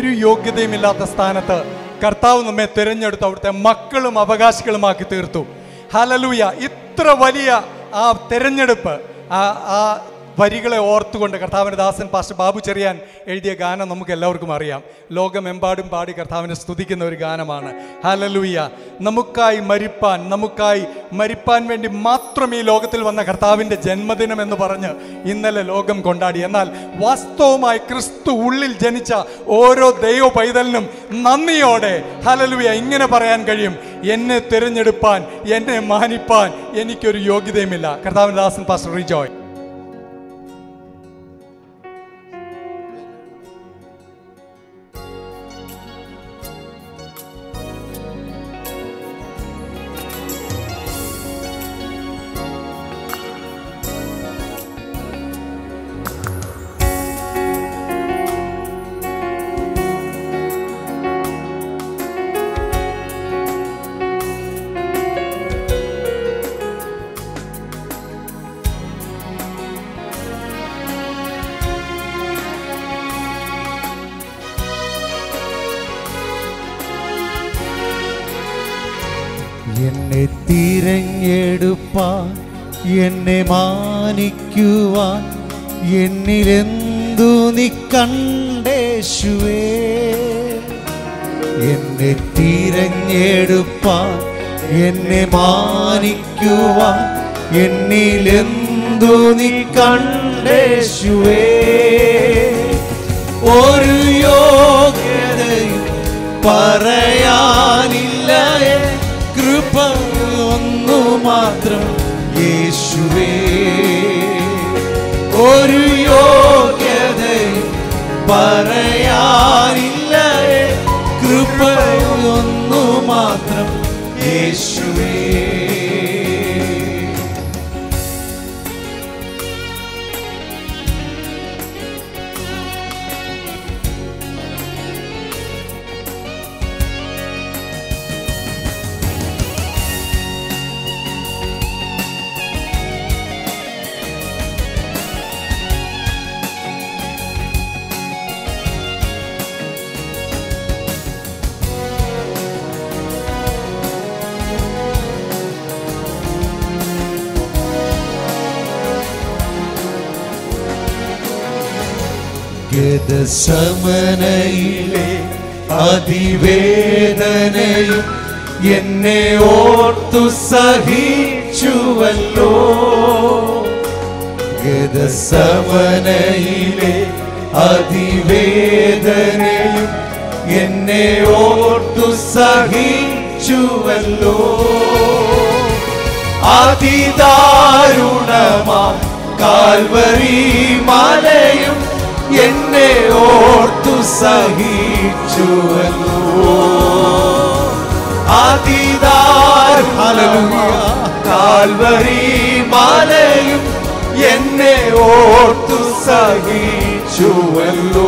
ഒരു യോഗ്യതയുമില്ലാത്ത സ്ഥാനത്ത് കർത്താവ് നമ്മെ തിരഞ്ഞെടുത്ത് അവിടുത്തെ മക്കളും അവകാശികളുമാക്കി തീർത്തു ഹലലൂയ ഇത്ര വലിയ ആ തിരഞ്ഞെടുപ്പ് ആ ആ വരികളെ ഓർത്തുകൊണ്ട് കർത്താവിൻ്റെ ദാസൻ പാസ്റ്റർ ബാബു ചെറിയാൻ എഴുതിയ ഗാനം നമുക്ക് എല്ലാവർക്കും അറിയാം ലോകമെമ്പാടും പാടി കർത്താവിനെ സ്തുതിക്കുന്ന ഒരു ഗാനമാണ് ഹലലൂയ നമുക്കായി മരിപ്പാൻ നമുക്കായി മരിപ്പാൻ വേണ്ടി മാത്രം ഈ ലോകത്തിൽ വന്ന കർത്താവിൻ്റെ ജന്മദിനം എന്ന് പറഞ്ഞ് ഇന്നലെ ലോകം കൊണ്ടാടി എന്നാൽ വാസ്തവമായി ക്രിസ്തു ഉള്ളിൽ ജനിച്ച ഓരോ ദൈവ പൈതലിനും നന്ദിയോടെ ഹലലുയ ഇങ്ങനെ പറയാൻ കഴിയും എന്നെ തിരഞ്ഞെടുപ്പാൻ എന്നെ മാനിപ്പാൻ എനിക്കൊരു യോഗ്യതയുമില്ല കർത്താവിൻ്റെ ദാസൻ പാസ്റ്റർ റിജോയ് എന്നെ തിരഞ്ഞെടുപ്പാൻ എന്നെ മാനിക്കുവാൻ എന്നിലെന്തു നീ കണ്ടേശുവേ എന്നെ തിരഞ്ഞെടുപ്പാൻ എന്നെ മാനിക്കുവാൻ എന്നിലെന്തു നീ കണ്ടേശുവേ ഒരു യോഗ്യതയും പറയാനില്ല കൃപ ഒന്നു മാത്രം യേശുവേ ഒരു യോഗ്യതയും പറയാനില്ല കൃപ ഒന്നു മാത്രം യേശുവേ ഗതസമനയിലെ അതിവേദനയും എന്നെ ഓർത്തു സഹിച്ചുവല്ലോ ഗതസമനയിലെ അതിവേദനയും എന്നെ ഓർത്തു സഹിച്ചുവല്ലോ അതിദാരുണമാ കാൽവരി മലയും എന്നെ ഓർത്തു സഹിച്ചുവല്ലോ അതിദാരുണമാ കാൽവരി മലയും എന്നെ ഓർത്തു സഹിച്ചുവല്ലോ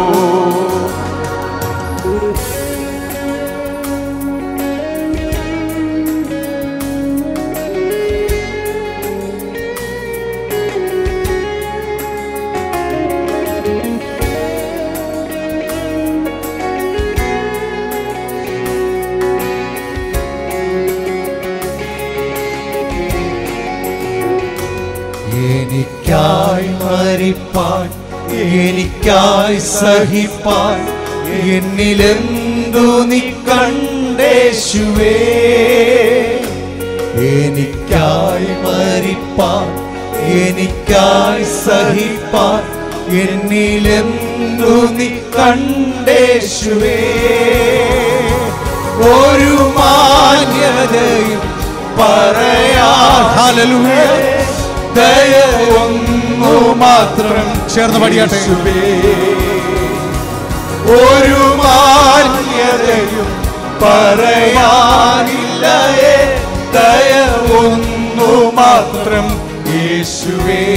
എനിക്കായി മരിപ്പാൻ എനിക്കായി സഹിപ്പാൻ എന്നിലെന്തു നീ കണ്ടേശുവേ എനിക്കായി മരിപ്പാൻ എനിക്കായി സഹിപ്പാൻ എന്നിലെന്തു നീ കണ്ടേശുവേ ഒരു മാന്യതയും പറയാ ഹല്ലേലൂയ ദയ ഒന്നു മാത്രം ചേർന്ന് പാടിയാട്ടെ ഒരു മാന്യതയും പറയാനില്ല ദയ ഒന്നു മാത്രം യേശുവേ